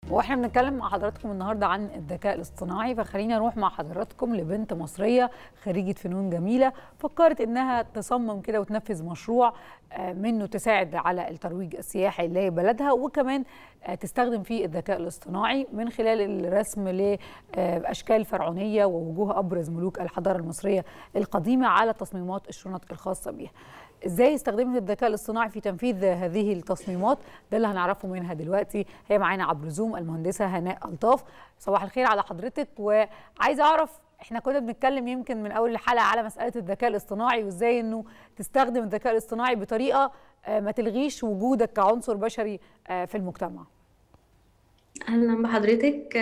واحنا بنتكلم مع حضراتكم النهارده عن الذكاء الاصطناعي فخلينا نروح مع حضراتكم لبنت مصريه خريجه فنون جميله فكرت انها تصمم كده وتنفذ مشروع منه تساعد على الترويج السياحي لبلدها وكمان تستخدم فيه الذكاء الاصطناعي من خلال الرسم لاشكال فرعونيه ووجوه ابرز ملوك الحضاره المصريه القديمه على تصميمات الشنط الخاصه بها. ازاي استخدمت الذكاء الاصطناعي في تنفيذ هذه التصميمات ده اللي هنعرفه منها دلوقتي هي معانا عبر زوم المهندسه هناء الطاف صباح الخير على حضرتك وعايزه اعرف احنا كنا بنتكلم يمكن من اول الحلقه على مساله الذكاء الاصطناعي وازاي انه تستخدم الذكاء الاصطناعي بطريقه ما تلغيش وجودك كعنصر بشري في المجتمع اهلا بحضرتك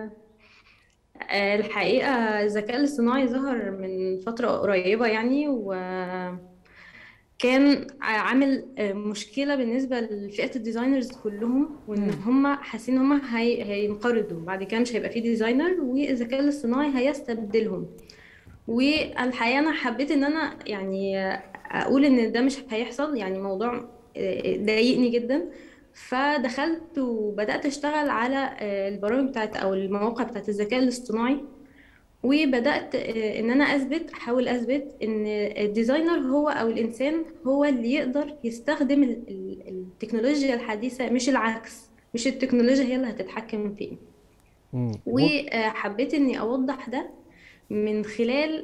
الحقيقه الذكاء الاصطناعي ظهر من فتره قريبه يعني و كان عامل مشكله بالنسبه لفئه الديزاينرز كلهم وان هم حاسين ان هم هي... هينقرضوا بعد كده مش هيبقى في ديزاينر والذكاء الاصطناعي هيستبدلهم والحقيقه انا حبيت ان انا يعني اقول ان ده مش هيحصل يعني موضوع ضايقني جدا فدخلت وبدات اشتغل على البرامج بتاعت او المواقع بتاعت الذكاء الاصطناعي وبدات ان انا اثبت احاول اثبت ان الديزاينر هو او الانسان هو اللي يقدر يستخدم التكنولوجيا الحديثه مش العكس مش التكنولوجيا هي اللي هتتحكم فيه وحبيت اني اوضح ده من خلال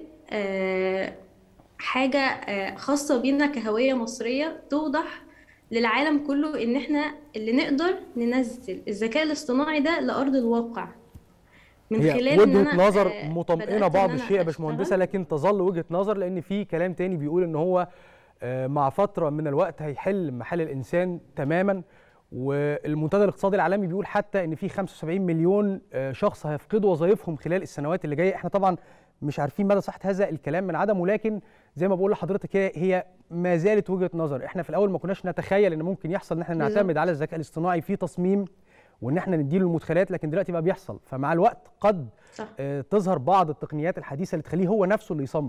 حاجه خاصه بينا كهويه مصريه توضح للعالم كله ان احنا اللي نقدر ننزل الذكاء الاصطناعي ده لارض الواقع من خلال وجهه نظر مطمئنه بعض الشيء يا باشمهندسه لكن تظل وجهه نظر لان في كلام تاني بيقول ان هو مع فتره من الوقت هيحل محل الانسان تماما والمنتدى الاقتصادي العالمي بيقول حتى ان في 75 مليون شخص هيفقدوا وظائفهم خلال السنوات اللي جايه احنا طبعا مش عارفين مدى صحه هذا الكلام من عدمه لكن زي ما بقول لحضرتك هي هي ما زالت وجهه نظر احنا في الاول ما كناش نتخيل ان ممكن يحصل ان احنا نعتمد على الذكاء الاصطناعي في تصميم وان احنا نديله المدخلات لكن دلوقتي بقى بيحصل فمع الوقت قد صح. آه تظهر بعض التقنيات الحديثه اللي تخليه هو نفسه اللي يصمم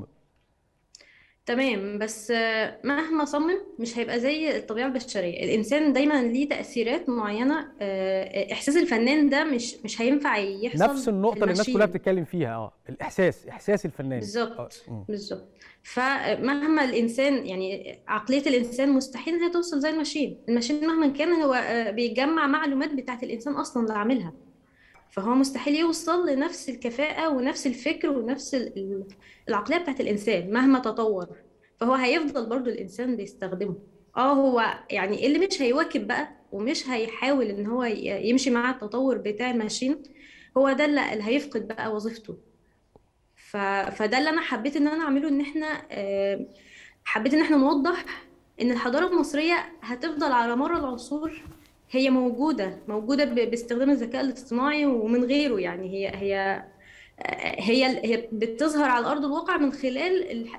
تمام بس مهما صمم مش هيبقى زي الطبيعه البشريه الانسان دايما ليه تاثيرات معينه احساس الفنان ده مش مش هينفع يحصل نفس النقطه اللي الناس كلها بتتكلم فيها اه الاحساس احساس الفنان بالظبط بالظبط فمهما الانسان يعني عقليه الانسان مستحيل انها توصل زي الماشين الماشين مهما كان هو بيجمع معلومات بتاعت الانسان اصلا اللي عاملها فهو مستحيل يوصل لنفس الكفاءه ونفس الفكر ونفس العقليه بتاعت الانسان مهما تطور فهو هيفضل برضو الانسان بيستخدمه اه هو يعني اللي مش هيواكب بقى ومش هيحاول ان هو يمشي مع التطور بتاع الماشين هو ده اللي هيفقد بقى وظيفته ف... فده اللي انا حبيت ان انا اعمله ان احنا حبيت ان احنا نوضح ان الحضاره المصريه هتفضل على مر العصور هي موجوده موجوده باستخدام الذكاء الاصطناعي ومن غيره يعني هي هي هي هي بتظهر على ارض الواقع من خلال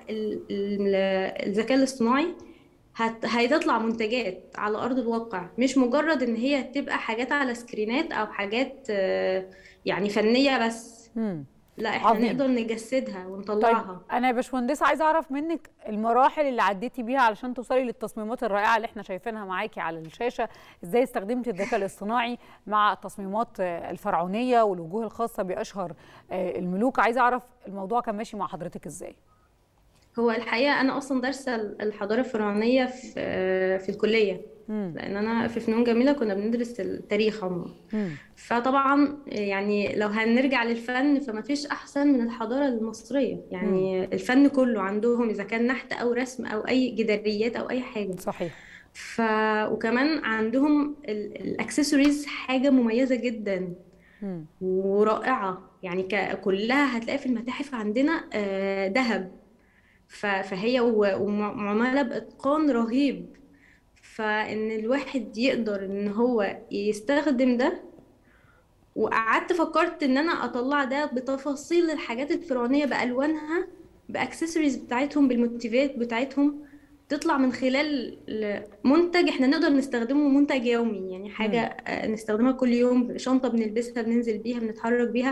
الذكاء الاصطناعي هتطلع منتجات على ارض الواقع مش مجرد ان هي تبقى حاجات على سكرينات او حاجات يعني فنيه بس م. لا احنا عظيم. نقدر نجسدها ونطلعها طيب انا يا باشمهندسه عايزه اعرف منك المراحل اللي عديتي بيها علشان توصلي للتصميمات الرائعه اللي احنا شايفينها معاكي على الشاشه ازاي استخدمتي الذكاء الاصطناعي مع التصميمات الفرعونيه والوجوه الخاصه باشهر الملوك عايزه اعرف الموضوع كان ماشي مع حضرتك ازاي هو الحقيقه انا اصلا دارسه الحضاره الفرعونيه في في الكليه مم. لان انا في فنون جميله كنا بندرس التاريخ عموما فطبعا يعني لو هنرجع للفن فما فيش احسن من الحضاره المصريه يعني مم. الفن كله عندهم اذا كان نحت او رسم او اي جداريات او اي حاجه صحيح ف وكمان عندهم الاكسسوارز حاجه مميزه جدا مم. ورائعه يعني كلها هتلاقي في المتاحف عندنا ذهب فهي ومعمله باتقان رهيب فان الواحد يقدر ان هو يستخدم ده وقعدت فكرت ان انا اطلع ده بتفاصيل الحاجات الفرعونيه بالوانها باكسسوارز بتاعتهم بالموتيفات بتاعتهم تطلع من خلال منتج احنا نقدر نستخدمه منتج يومي يعني حاجه م. نستخدمها كل يوم شنطه بنلبسها بننزل بيها بنتحرك بيها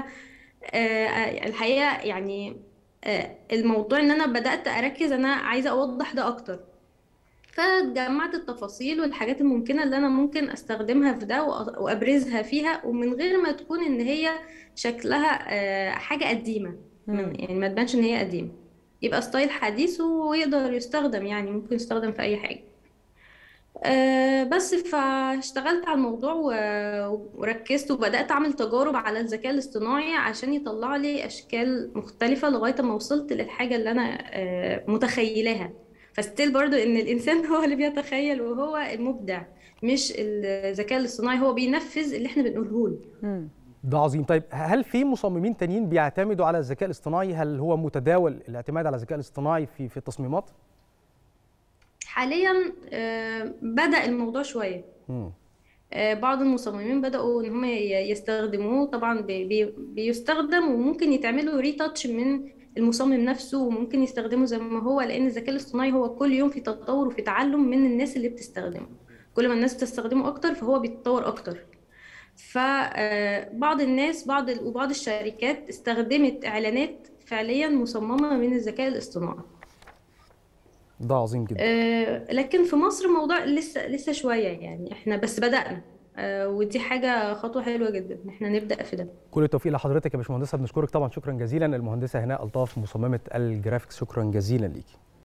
الحقيقه يعني الموضوع ان انا بدات اركز انا عايزه اوضح ده اكتر فجمعت التفاصيل والحاجات الممكنة اللي أنا ممكن أستخدمها في ده وأبرزها فيها ومن غير ما تكون إن هي شكلها حاجة قديمة يعني ما تبانش إن هي قديمة يبقى ستايل حديث ويقدر يستخدم يعني ممكن يستخدم في أي حاجة أه بس فاشتغلت على الموضوع وركزت وبدأت أعمل تجارب على الذكاء الاصطناعي عشان يطلع لي أشكال مختلفة لغاية ما وصلت للحاجة اللي أنا أه متخيلاها فستيل برضو إن الإنسان هو اللي بيتخيل وهو المبدع مش الذكاء الاصطناعي هو بينفذ اللي احنا بنقوله له ده عظيم طيب هل في مصممين تانيين بيعتمدوا على الذكاء الاصطناعي هل هو متداول الاعتماد على الذكاء الاصطناعي في في التصميمات حاليا بدأ الموضوع شوية بعض المصممين بدأوا إن هم يستخدموه طبعا بي بيستخدم وممكن يتعملوا ريتاتش من المصمم نفسه وممكن يستخدمه زي ما هو لأن الذكاء الاصطناعي هو كل يوم في تطور وفي تعلم من الناس اللي بتستخدمه كل ما الناس بتستخدمه أكتر فهو بيتطور أكتر فبعض الناس بعض وبعض الشركات استخدمت إعلانات فعليا مصممة من الذكاء الاصطناعي ده عظيم جدا آه لكن في مصر الموضوع لسه لسه شويه يعني احنا بس بدانا آه ودي حاجه خطوه حلوه جدا ان احنا نبدا في ده كل التوفيق لحضرتك يا باشمهندسه بنشكرك طبعا شكرا جزيلا المهندسه هناء الطاف مصممه الجرافيكس شكرا جزيلا ليكي